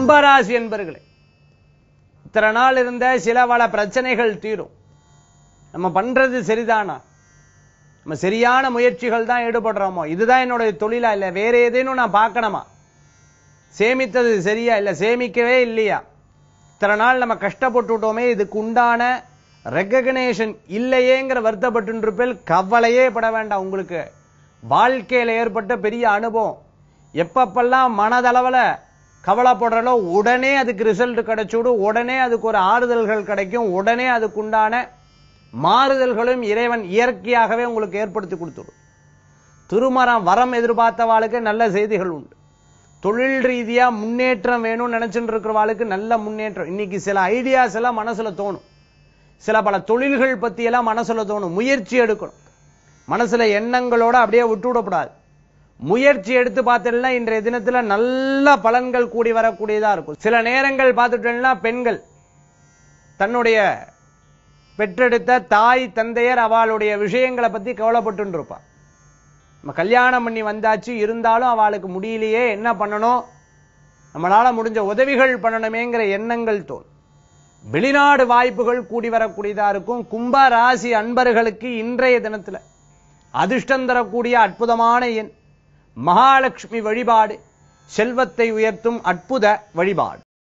கும்பராசி என்பர்களே இத்தனை நாள் இருந்த சில பல பிரச்சனைகள் தீரும் நம்ம பண்றது சரிதானா நம்ம சரியான முயற்சிகள் தான் ஈடுபடுறோமோ இதுதான் என்னுடைய தொழிலா இல்ல வேற ஏதேனும் நான் பார்க்கணுமா சேமித்தது சரியா இல்ல சேமிக்கவே இல்லையா இத்தனை நாள் நம்ம கஷ்டப்பட்டுட்டோமே இதுக்கு உண்டான ரெக்கக்னேஷன் இல்லையேங்கிற வருத்தப்பட்டு இருப்பேன் கவலையே பட வேண்டாம் உங்களுக்கு வாழ்க்கையில ஏற்பட்ட பெரிய அனுபவம் எப்பப்பெல்லாம் மனதளவுல கவலைப்படுறலோ உடனே அதுக்கு ரிசல்ட் கிடைச்சுடும் உடனே அதுக்கு ஒரு ஆறுதல்கள் கிடைக்கும் உடனே அதுக்குண்டான மாறுதல்களும் இறைவன் இயற்கையாகவே உங்களுக்கு ஏற்படுத்தி கொடுத்துடும் திருமணம் வரம் எதிர்பார்த்தவாளுக்கு நல்ல செய்திகள் உண்டு தொழில் ரீதியா முன்னேற்றம் வேணும்னு நினைச்சுட்டு இருக்கிறவாளுக்கு நல்ல முன்னேற்றம் இன்னைக்கு சில ஐடியாஸ் எல்லாம் மனசுல தோணும் சில பல தொழில்கள் பத்தி எல்லாம் மனசுல தோணும் முயற்சி எடுக்கணும் மனசுல எண்ணங்களோட அப்படியே விட்டு விடக்கூடாது முயற்சி எடுத்து பார்த்தீங்கன்னா இன்றைய தினத்துல நல்ல பலன்கள் கூடி வரக்கூடியதா இருக்கும் சில நேரங்கள் பார்த்துட்டோம்னா பெண்கள் தன்னுடைய பெற்றெடுத்த தாய் தந்தையர் அவளுடைய விஷயங்களை பத்தி கவலைப்பட்டு இருப்பா நம்ம கல்யாணம் பண்ணி வந்தாச்சு இருந்தாலும் அவளுக்கு முடியலையே என்ன பண்ணணும் நம்மளால முடிஞ்ச உதவிகள் பண்ணணுமேங்கிற எண்ணங்கள் தோணும் வெளிநாடு வாய்ப்புகள் கூடி வரக்கூடியதா இருக்கும் கும்ப ராசி அன்பர்களுக்கு இன்றைய தினத்துல அதிர்ஷ்டம் தரக்கூடிய அற்புதமான எண் மகாலட்சுமி வழிபாடு செல்வத்தை உயர்த்தும் அற்புத வழிபாடு